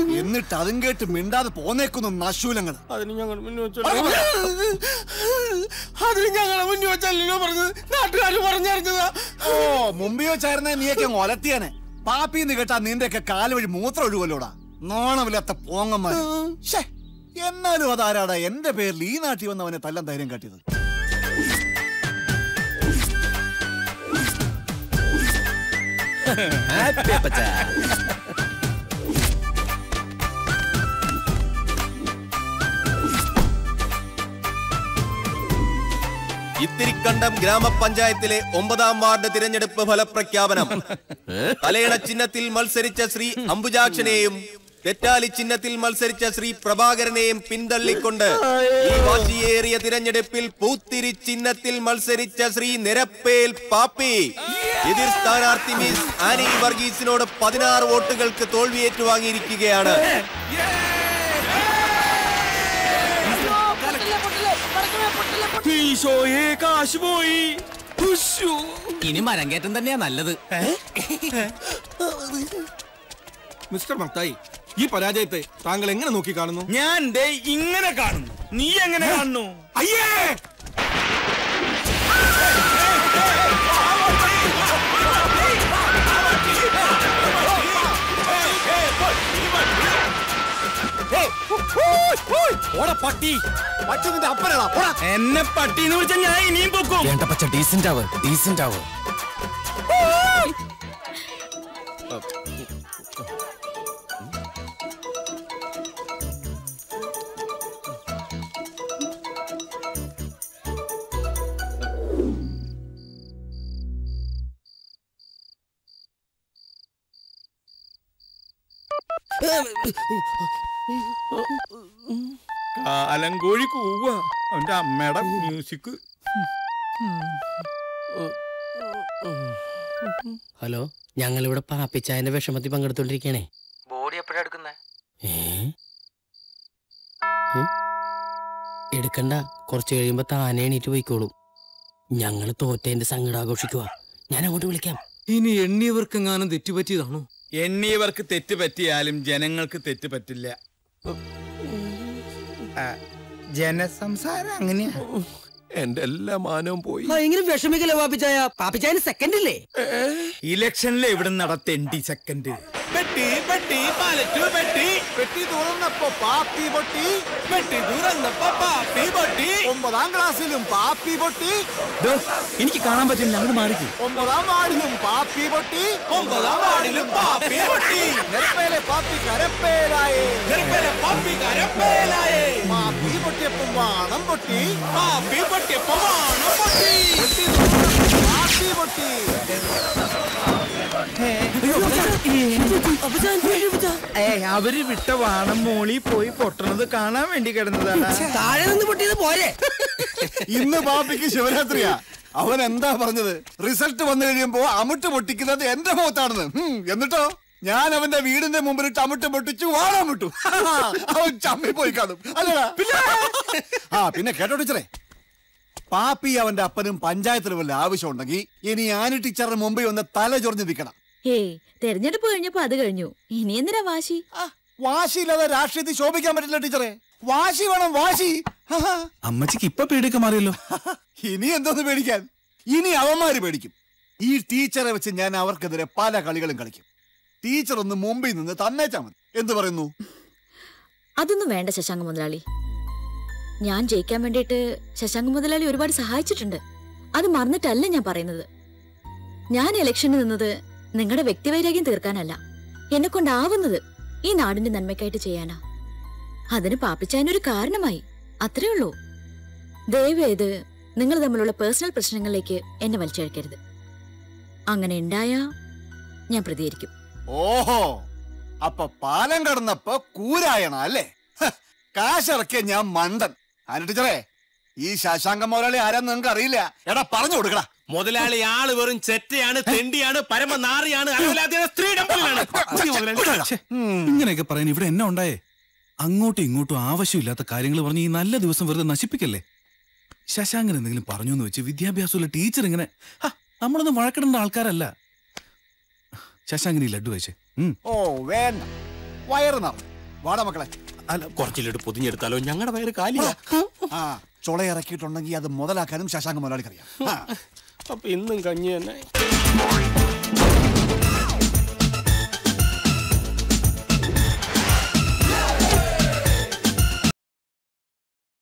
എന്നിട്ട് അതും കേട്ട് മിണ്ടാതെ പോന്നേക്കുന്നു നശൂലങ്ങൾ അതിന് ഞങ്ങൾ മുന്നിൽ വെച്ചല്ലോ അതിന് ഞങ്ങളെ മുന്നിൽ വെച്ചല്ലോ പറഞ്ഞത് നാട്ടുകാർ പറഞ്ഞറിഞ്ഞതാ ഓ മുമ്പിൽ വെച്ചായിരുന്നേ നീയൊക്കെ അങ്ങ് ഒലത്തിയാനെ പാപ്പിന്ന് കേട്ടാ നിന്റെയൊക്കെ കാല് വഴി മൂത്രം ഒഴുകുമല്ലോടാ നോണമില്ലാത്ത പോങ്ങന്മാർ ശ്ശേ, എന്നാലും അതാരാടാ എന്റെ പേരിൽ ഈ നാട്ടിൽ വന്നവനെ തല്ലാൻ ധൈര്യം കാട്ടിയത് ഇത്തിരിക്കണ്ടം ഗ്രാമപഞ്ചായത്തിലെ ഒമ്പതാം വാർഡ് തിരഞ്ഞെടുപ്പ് ഫലപ്രഖ്യാപനം തലയിണ ചിഹ്നത്തിൽ മത്സരിച്ച ശ്രീ അംബുജാക്ഷനെയും തെറ്റാലി ചിഹ്നത്തിൽ മത്സരിച്ച ശ്രീ പ്രഭാകരനെയും പിന്തള്ളിക്കൊണ്ട് ഈ വാശിയേറിയ തിരഞ്ഞെടുപ്പിൽ പൂത്തിരി ചിഹ്നത്തിൽ മത്സരിച്ച ശ്രീ നിരപ്പേൽ പാപ്പി എതിർ സ്ഥാനാർത്ഥി മിസ് ആനി വർഗീസിനോട് പതിനാറ് വോട്ടുകൾക്ക് തോൽവി ഏറ്റുവാങ്ങിയിരിക്കുകയാണ് ഈശോയെ കാശ് പോയി ഉശ്ശോ. ഇനി മരം കയറ്റം തന്നെയാ നല്ലത് മിസ്റ്റർ മക്തായി ഈ പരാജയത്തെ താങ്കൾ എങ്ങനെ നോക്കി കാണുന്നു ഞാൻ ദേ ഇങ്ങനെ കാണുന്നു നീ എങ്ങനെ കാണുന്നു അയ്യേ പട്ടി പട്ടി നിന്റെ അപ്പനാടാ പോടാ എന്നെ പട്ടി എന്ന് വിളിച്ച ഞാൻ ഇനിയും പൊക്കും വേണ്ട പച്ച ഡീസന്റ് ആവ് ഡീസന്റ് ആവ് കാലങ്കോഴി കൂവ അവന്റെ അമ്മയുടെ മ്യൂസിക് ഹലോ ഞങ്ങളിവിടെ പാപ്പിച്ചായന്റെ വിഷമത്തിൽ പങ്കെടുത്തോണ്ടിരിക്കണേ ബോഡി എപ്പോഴാ എടുക്കുന്നേ ഏ? ഏ? എടുക്കണ്ട കുറച്ച് കഴിയുമ്പോ താനെ എണീറ്റ് പോയിക്കോളും ഞങ്ങള് തോറ്റേന്റെ സങ്കടം ആഘോഷിക്കുക ഞാൻ അങ്ങോട്ട് വിളിക്കാം ഇനി എണ്ണിയവർക്കെങ്ങാനും തെറ്റുപറ്റിയതാണോ എന്നിവർക്ക് തെറ്റ് പറ്റിയാലും ജനങ്ങൾക്ക് തെറ്റ് പറ്റില്ല ആ, ജനസംസാരം അങ്ങനെയാ എന്റെ എല്ലാ മാനവും പോയി ഭയങ്കര വിഷമിക്കല്ലേ പാപ്പിച്ചായ പാപ്പിച്ചായന് സെക്കൻഡ് ഇല്ലേ ഇലക്ഷനിൽ എവിടെ നടത്തേണ്ടി സെക്കൻഡ് പെട്ടി പെട്ടി പാലറ്റു പെട്ടി പെട്ടി തുറന്നപ്പോ പാപ്പി പൊട്ടി പെട്ടി തുറന്നപ്പോ പാപ്പി പൊട്ടി ഒമ്പതാം ക്ലാസ്സിലും പാപ്പി പൊട്ടി ദോ, എനിക്ക് കാണാൻ പറ്റില്ല അങ്ങോട്ട് മാറിക്കും ഒമ്പതാം വാർഡിലും പാപ്പി പൊട്ടി ഒമ്പതാം വാർഡിലും പാപ്പി പൊട്ടി നെരപ്പേലെ പാപ്പി കരപ്പേലായേ നെറുപ്പേലെ പാപ്പി കരപ്പേലായേ പാപ്പി പൊട്ടിയപ്പം വാണം പൊട്ടി പാപ്പി പൊട്ടിയപ്പോ വാണം പൊട്ടി പെട്ടി തുറന്നപ്പോ പാപ്പി പൊട്ടി ഏയ് അവര് വിട്ട വാണം മോളി പോയി പൊട്ടണത് കാണാൻ വേണ്ടി കിടന്നതാണ് താഴെ നിന്ന് പൊട്ടിയത് പോരെ ഇന്ന് പാപ്പിക്ക് ശിവരാത്രിയാ അവൻ എന്താ പറഞ്ഞത് റിസൾട്ട് വന്നു കഴിയുമ്പോ അമിട്ട് പൊട്ടിക്കുന്നത് എന്റെ മുഖത്താണെന്ന് ഹും, എന്നിട്ടോ ഞാൻ അവന്റെ വീടിന്റെ മുമ്പിലിട്ട് അമിട്ട് പൊട്ടിച്ചു വാഴാൻ വിട്ടു അവൻ ചമ്മി പോയി കാണും അല്ലടാ ആ പിന്നെ കേട്ടോ ടീച്ചറേ പാപ്പി അവന്റെ അപ്പനും പഞ്ചായത്തിൽ വല്ല ആവശ്യമുണ്ടെങ്കിൽ ഇനി ആനി ടീച്ചറിന് മുമ്പിൽ ഒന്ന് തല ചൊറിഞ്ഞ് നിൽക്കണം ഏയ് തെരഞ്ഞെടുപ്പ് കഴിഞ്ഞപ്പോ അത് കഴിഞ്ഞു ഇനി എന്തിനാ വാശി ആ, വാശിയില്ലാതെ രാഷ്ട്രീയത്തിൽ ശോഭിക്കാൻ പറ്റില്ല ടീച്ചറെ വാശി വേണം വാശി ഹാ. അമ്മച്ചിക്ക് ഇപ്പൊ പേടിയൊക്കെ മാറിയല്ലോ ഇനി എന്തോന്ന് പേടിക്കാൻ ഇനി അവന്മാര് പേടിക്കും ഈ ടീച്ചറെ വെച്ച് ഞാൻ അവർക്കെതിരെ പല കളികളും കളിക്കും ടീച്ചർ ഒന്ന് മുമ്പിൽ നിന്ന് തന്നേച്ചാ മതി എന്ത് പറയുന്നു അതൊന്നും വേണ്ട ശശാങ്ക മുതലാളി ഞാൻ ജയിക്കാൻ വേണ്ടിയിട്ട് ശശാങ്ക മുതലാളി ഒരുപാട് സഹായിച്ചിട്ടുണ്ട് അത് മറന്നിട്ടല്ല ഞാൻ പറയുന്നത് ഞാൻ ഇലക്ഷന് നിന്നത് നിങ്ങളുടെ വ്യക്തിവൈരാഗ്യം തീർക്കാനല്ല എന്നെ കൊണ്ടാവുന്നത് ഈ നാടിന്റെ നന്മയ്ക്കായിട്ട് ചെയ്യാനാ അതിന് പാപ്പിച്ചായനൊരു കാരണമായി അത്രേ ഉള്ളൂ ദയവേത് നിങ്ങൾ തമ്മിലുള്ള പേഴ്സണൽ പ്രശ്നങ്ങളിലേക്ക് എന്നെ വലിച്ചഴക്കരുത് അങ്ങനെ ഉണ്ടായാ ഞാൻ പ്രതികരിക്കും ഓഹോ അപ്പൊ പാലം കടന്നപ്പോ കൂരായണ അല്ലേ ഹ, കാശിറക്കിയ ഞാൻ മണ്ടൻ ആന ടീച്ചറേ ഈ ശശാങ്ക മുതലാളി ആരാന്ന് നിങ്ങൾക്ക് അറിയില്ല എടാ പറഞ്ഞു കൊടുക്കടാ മുതലാളി ആള് വെറും ചെറ്റയാണ് തെണ്ടിയാണ് പരമനാറിയാണ് അലവലാതിയാണ് സ്ത്രീഡംബലാണ് ഛെ, ഇങ്ങനെയൊക്കെ പറയാൻ ഇവിടെ എന്നെ ഉണ്ടായേ അങ്ങോട്ടും ഇങ്ങോട്ടും ആവശ്യമില്ലാത്ത കാര്യങ്ങൾ പറഞ്ഞ് ഈ നല്ല ദിവസം വെറുതെ നശിപ്പിക്കല്ലേ ശശാങ്കൻ എന്തെങ്കിലും പറഞ്ഞു എന്ന് വെച്ച് വിദ്യാഭ്യാസമുള്ള ടീച്ചർ ഇങ്ങനെ ഹ, നമ്മളൊന്നും വഴക്കിടേണ്ട ആൾക്കാരല്ല ശശാങ്കൻ ഈ ലഡു വെച്ചേ ഉം ഓ വേണ്ട വയറ് നിറഞ്ഞു വാടാ മക്കളെ അല്ല കുറച്ചിലിട്ട് പൊതിഞ്ഞെടുത്താലോ ഞങ്ങളുടെ വയറ് കാലിയാ ആ ചുള ഇറക്കിയിട്ടുണ്ടെങ്കിൽ അത് മുതലാക്കാനും ശശാങ്ക മുതലാളിക്കറിയാം ആ. അപ്പൊ ഇന്നും കഞ്ഞി തന്നെ